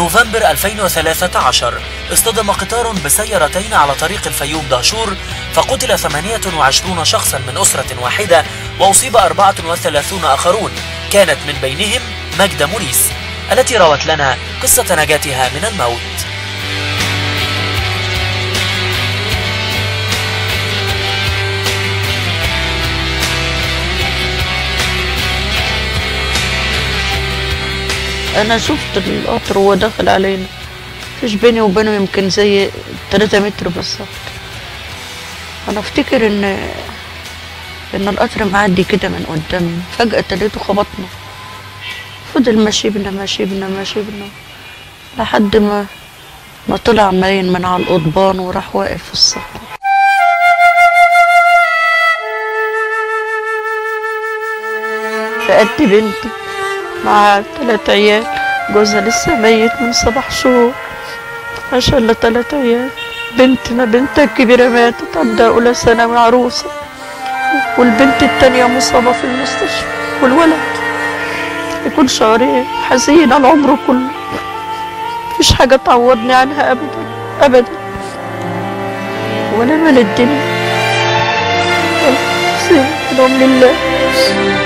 نوفمبر 2013 اصطدم قطار بسيارتين على طريق الفيوم دهشور فقتل 28 شخصا من أسرة واحدة وأصيب 34 آخرون كانت من بينهم مجدة موريس التي روت لنا قصة نجاتها من الموت انا شفت القطر وهو داخل علينا مفيش بيني وبينه يمكن زي 3 متر بالظبط انا افتكر ان ان القطر معدي كده من قدامي فجأة لقيته خبطنا فضل ماشي بنا ماشي بنا ماشي بنا لحد ما ما طلع ماين من على القضبان وراح واقف في الصحراء فقدت بنتي مع تلات عيال جوزها لسه ميت من سبع شهور عشان تلات عيال بنتنا بنتها الكبيرة ماتت عندها أولى ثانوي عروسة والبنت التانية مصابة في المستشفى والولد يكون شهرين حزين على عمره كله مفيش حاجة تعوضني عنها أبدا أبدا ولا مال الدنيا سيب لله